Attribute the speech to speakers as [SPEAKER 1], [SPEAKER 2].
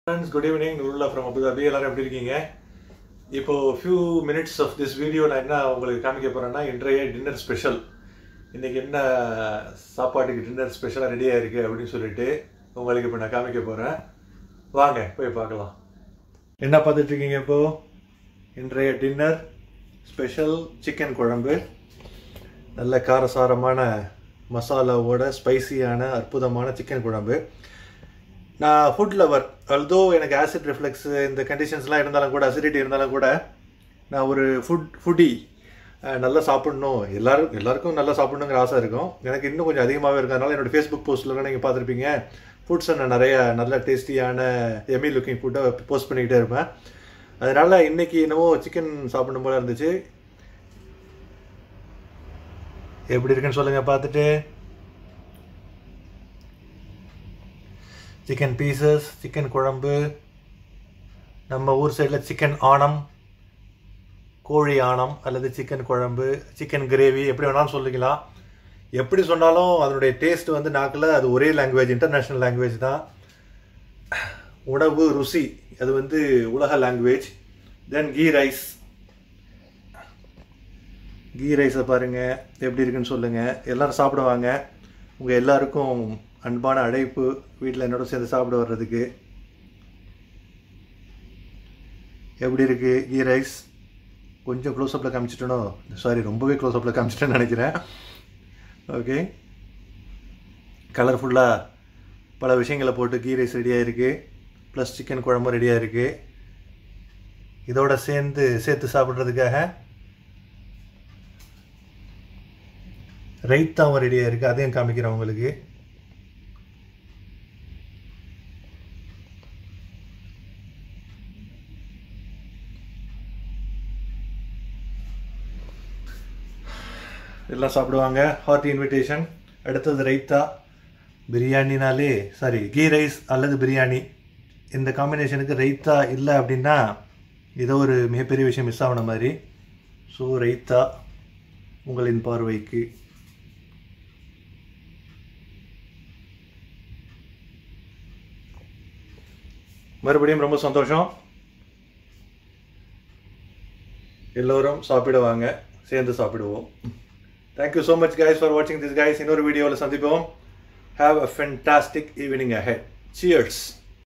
[SPEAKER 1] friends good evening Nurullah from Abu Dhabi எல்லாரும் எப்படி இருக்கீங்க இப்போ few minutes of this video நான் என்ன உங்களுக்கு காமிக்க போறேன்னா இன்றைய டின்னர் ஸ்பெஷல் இன்னைக்கு என்ன சாப்பாட்டுக்கு டின்னர் ஸ்பெஷலாக ரெடியாக இருக்குது அப்படின்னு சொல்லிட்டு உங்களுக்கு இப்போ நான் காமிக்க போகிறேன் வாங்க போய் பார்க்கலாம் என்ன பார்த்துட்டு இருக்கீங்க இப்போ இன்றைய டின்னர் ஸ்பெஷல் சிக்கன் குழம்பு நல்ல காரசாரமான மசாலாவோட ஸ்பைசியான அற்புதமான சிக்கன் குழம்பு நான் ஃபுட் லவர் அல்தோ எனக்கு ஆசிட் ரிஃப்ளெக்ஸ் இந்த கண்டிஷன்ஸ்லாம் இருந்தாலும் கூட அசிடிட்டி இருந்தாலும் கூட நான் ஒரு ஃபுட் ஃபுட்டி நல்லா சாப்பிடணும் எல்லாரும் எல்லாருக்கும் நல்லா சாப்பிடணுங்கிற ஆசை இருக்கும் எனக்கு இன்னும் கொஞ்சம் அதிகமாகவே இருக்கும் அதனால் என்னோடய ஃபேஸ்புக் போஸ்ட்டில் நீங்கள் பார்த்துருப்பீங்க ஃபுட்ஸை நான் நிறைய நல்ல டேஸ்டியான எமி லுக்கிங் ஃபுட்டை போஸ்ட் பண்ணிக்கிட்டே இருப்பேன் அதனால் இன்றைக்கி என்னவோ சிக்கன் சாப்பிடணும் போல இருந்துச்சு எப்படி இருக்குன்னு சொல்லுங்கள் பார்த்துட்டு சிக்கன் பீசஸ் சிக்கன் குழம்பு நம்ம ஊர் சைடில் சிக்கன் ஆணம் கோழி ஆணம் அல்லது சிக்கன் குழம்பு சிக்கன் கிரேவி எப்படி வேணாலும் சொல்லிக்கலாம் எப்படி சொன்னாலும் அதனுடைய டேஸ்ட் வந்து நாக்கில் அது ஒரே லாங்குவேஜ் இன்டர்நேஷ்னல் லாங்குவேஜ் தான் உணவு ருசி அது வந்து உலக language then ghee rice ghee ரைஸை பாருங்கள் எப்படி இருக்குன்னு சொல்லுங்கள் எல்லோரும் சாப்பிடுவாங்க உங்கள் எல்லாருக்கும் அன்பான அழைப்பு வீட்டில் என்னோட சேர்ந்து சாப்பிட வர்றதுக்கு எப்படி இருக்குது கீ ரைஸ் கொஞ்சம் க்ளோஸ்அப்பில் காமிச்சிட்டனோ சாரி ரொம்பவே க்ளோஸ்அப்பில் காமிச்சிட்டேன்னு நினைக்கிறேன் ஓகே கலர்ஃபுல்லாக பல விஷயங்களை போட்டு கீ ரைஸ் ரெடியாக இருக்குது ப்ளஸ் சிக்கன் குழம்பு ரெடியாக இருக்குது இதோட சேர்ந்து சேர்த்து சாப்பிட்றதுக்காக ரைத்தாவும் ரெடியாக இருக்குது அதையும் காமிக்கிறேன் உங்களுக்கு எல்லாம் சாப்பிடுவாங்க ஹார்ட் இன்விடேஷன் அடுத்தது ரைத்தா பிரியாணினாலே சாரி கீ ரைஸ் அல்லது பிரியாணி இந்த காம்பினேஷனுக்கு ரைத்தா இல்லை அப்படின்னா ஏதோ ஒரு மிகப்பெரிய விஷயம் மிஸ் ஆகின மாதிரி ஸோ ரைத்தா உங்களின் பார்வைக்கு மறுபடியும் ரொம்ப சந்தோஷம் எல்லோரும் சாப்பிடுவாங்க சேர்ந்து சாப்பிடுவோம் thank you so much guys for வாட்சிங் திஸ் கைஸ் இன்னொரு வீடியோவில் சந்திப்போம் have a fantastic evening ahead cheers